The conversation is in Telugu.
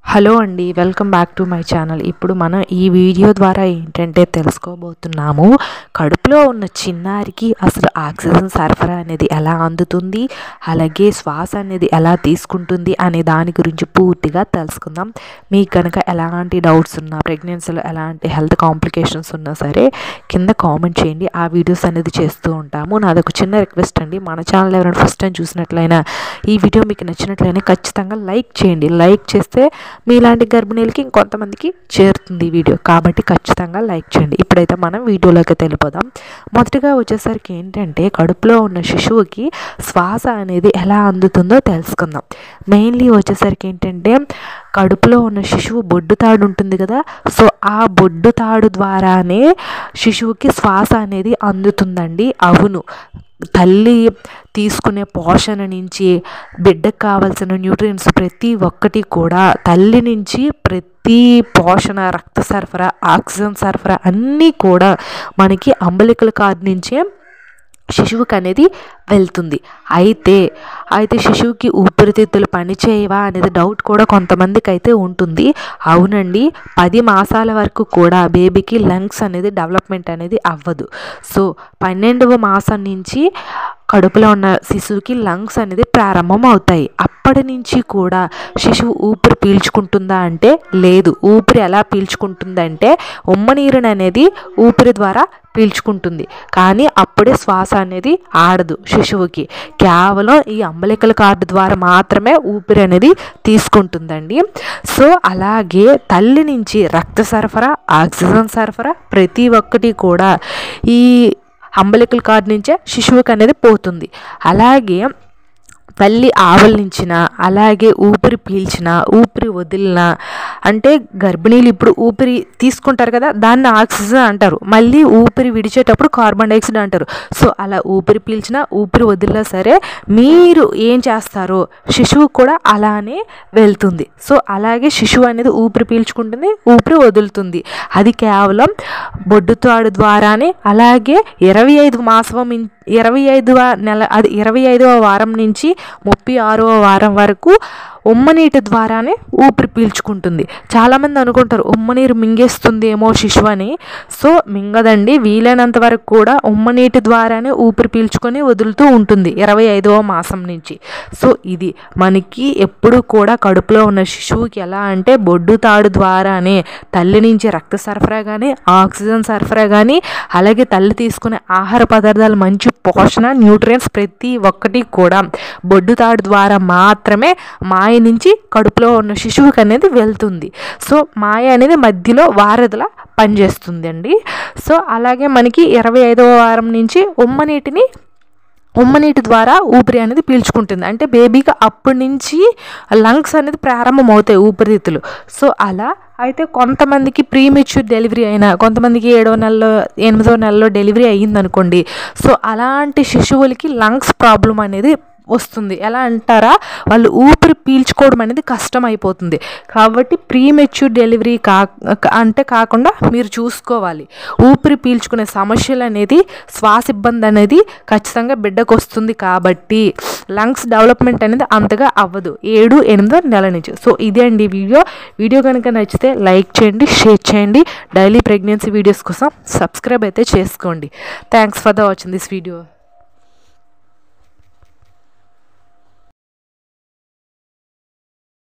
హలో అండి welcome back to my channel ఇప్పుడు మనం ఈ వీడియో ద్వారా ఏంటంటే తెలుసుకోబోతున్నాము కడుపులో ఉన్న చిన్నారికి అసలు ఆక్సిజన్ సరఫరా అనేది ఎలా అందుతుంది అలాగే శ్వాస అనేది ఎలా తీసుకుంటుంది అనే దాని గురించి పూర్తిగా తెలుసుకుందాం మీకు కనుక ఎలాంటి డౌట్స్ ఉన్నా ప్రెగ్నెన్సీలో ఎలాంటి హెల్త్ కాంప్లికేషన్స్ ఉన్నా సరే కింద కామెంట్ చేయండి ఆ వీడియోస్ అనేది చేస్తూ ఉంటాము నాది ఒక చిన్న రిక్వెస్ట్ అండి మన ఛానల్ ఎవరైనా ఫస్ట్ టైం చూసినట్లయినా ఈ వీడియో మీకు నచ్చినట్లయినా ఖచ్చితంగా లైక్ చేయండి లైక్ చేస్తే మీలాంటి గర్భిణీలకి ఇంకొంతమందికి చేరుతుంది ఈ వీడియో కాబట్టి ఖచ్చితంగా లైక్ చేయండి ఇప్పుడైతే మనం వీడియోలోకి తెలిపోదాం మొదటిగా వచ్చేసరికి ఏంటంటే కడుపులో ఉన్న శిశువుకి శ్వాస అనేది ఎలా అందుతుందో తెలుసుకుందాం మెయిన్లీ వచ్చేసరికి ఏంటంటే కడుపులో ఉన్న శిశువు బొడ్డు తాడు ఉంటుంది కదా సో ఆ బొడ్డు తాడు ద్వారానే శిశువుకి శ్వాస అనేది అందుతుందండి అవును తల్లి తీసుకునే పోషణ నుంచి బిడ్డకు కావాల్సిన న్యూట్రియంట్స్ ప్రతి ఒక్కటి కూడా తల్లి నుంచి ప్రతి పోషణ రక్త సరఫరా ఆక్సిజన్ సరఫరా అన్నీ కూడా మనకి అంబలికల కార్డ్ నుంచే శిశువుకి అనేది వెళ్తుంది అయితే అయితే శిశువుకి ఊపిరితిత్తులు పనిచేయవా అనేది డౌట్ కూడా కొంతమందికి అయితే ఉంటుంది అవునండి పది మాసాల వరకు కూడా బేబీకి లంగ్స్ అనేది డెవలప్మెంట్ అనేది అవ్వదు సో పన్నెండవ మాసం నుంచి కడుపులో ఉన్న శిశువుకి లంగ్స్ అనేది ప్రారంభం అవుతాయి అప్పటి నుంచి కూడా శిశువు ఊపిరి పీల్చుకుంటుందా అంటే లేదు ఊపిరి ఎలా పీల్చుకుంటుందంటే ఉమ్మనీరుని అనేది ఊపిరి ద్వారా పీల్చుకుంటుంది కానీ అప్పుడే శ్వాస అనేది ఆడదు శిశువుకి కేవలం ఈ అంబలికల కార్డు ద్వారా మాత్రమే ఊపిరి అనేది తీసుకుంటుందండి సో అలాగే తల్లి నుంచి రక్త సరఫరా ఆక్సిజన్ సరఫరా ప్రతి ఒక్కటి కూడా ఈ అంబలికల కార్డు నుంచే శిశువుకి అనేది పోతుంది అలాగే తల్లి ఆవలించిన అలాగే ఊపిరి పీల్చిన ఊపిరి వదిలిన అంటే గర్భిణీలు ఇప్పుడు ఊపిరి తీసుకుంటారు కదా దాన్ని ఆక్సిజన్ అంటారు మళ్ళీ ఊపిరి విడిచేటప్పుడు కార్బన్ డైఆక్సైడ్ అంటారు సో అలా ఊపిరి పీల్చిన ఊపిరి వదిలినా సరే మీరు ఏం చేస్తారో శిశువు కూడా అలానే వెళ్తుంది సో అలాగే శిశువు అనేది ఊపిరి పీల్చుకుంటుంది ఊపిరి వదులుతుంది అది కేవలం బొడ్డుతాడు ద్వారానే అలాగే ఇరవై ఐదు మాసం ఇరవై ఐదవ నెల అది ఇరవై ఐదవ వారం నుంచి ముప్పై ఆరవ వారం వరకు ఉమ్మనీటి ద్వారానే ఊపిరి పీల్చుకుంటుంది చాలామంది అనుకుంటారు ఉమ్మనీరు మింగేస్తుందేమో శిశువు అని సో మింగదండి వీలైనంత వరకు కూడా ఉమ్మనీటి ద్వారానే ఊపిరి పీల్చుకొని వదులుతూ ఉంటుంది ఇరవై ఐదవ మాసం నుంచి సో ఇది మనకి ఎప్పుడు కూడా కడుపులో ఉన్న శిశువుకి ఎలా అంటే బొడ్డు తాడు ద్వారానే తల్లి నుంచి రక్త సరఫరా కానీ ఆక్సిజన్ సరఫరా కానీ అలాగే తల్లి తీసుకునే ఆహార పదార్థాలు మంచి పోషణ న్యూట్రియంట్స్ ప్రతి ఒక్కటి కూడా బొడ్డు తాడు ద్వారా మాత్రమే మాయ నుంచి కడుపులో ఉన్న శిశువుకి అనేది వెళ్తుంది సో మాయ అనేది మధ్యలో వారధిలా పనిచేస్తుంది అండి సో అలాగే మనకి ఇరవై ఐదవ వారం నుంచి ఉమ్మనీటిని ఉమ్మనీటి ద్వారా ఊపిరి అనేది పీల్చుకుంటుంది అంటే బేబీకి అప్పటి నుంచి లంగ్స్ అనేది ప్రారంభం అవుతాయి ఊపిరితిత్తులు సో అలా అయితే కొంతమందికి ప్రీమెచ్యూర్ డెలివరీ అయినా కొంతమందికి ఏడో నెలలో ఎనిమిదో నెలలో డెలివరీ అయ్యిందనుకోండి సో అలాంటి శిశువులకి లంగ్స్ ప్రాబ్లం అనేది వస్తుంది ఎలా అంటారా వాళ్ళు ఊపిరి పీల్చుకోవడం అనేది కష్టం అయిపోతుంది కాబట్టి ప్రీమెచ్యూర్ డెలివరీ కా అంటే కాకుండా మీరు చూసుకోవాలి ఊపిరి పీల్చుకునే సమస్యలు అనేది శ్వాస ఇబ్బంది అనేది ఖచ్చితంగా బిడ్డకు వస్తుంది కాబట్టి లంగ్స్ డెవలప్మెంట్ అనేది అంతగా అవ్వదు ఏడు ఎనిమిదో నెల నుంచి సో ఇదే అండి వీడియో వీడియో కనుక నచ్చితే లైక్ చేయండి షేర్ చేయండి డైలీ ప్రెగ్నెన్సీ వీడియోస్ కోసం సబ్స్క్రైబ్ అయితే చేసుకోండి thanks for the watching this video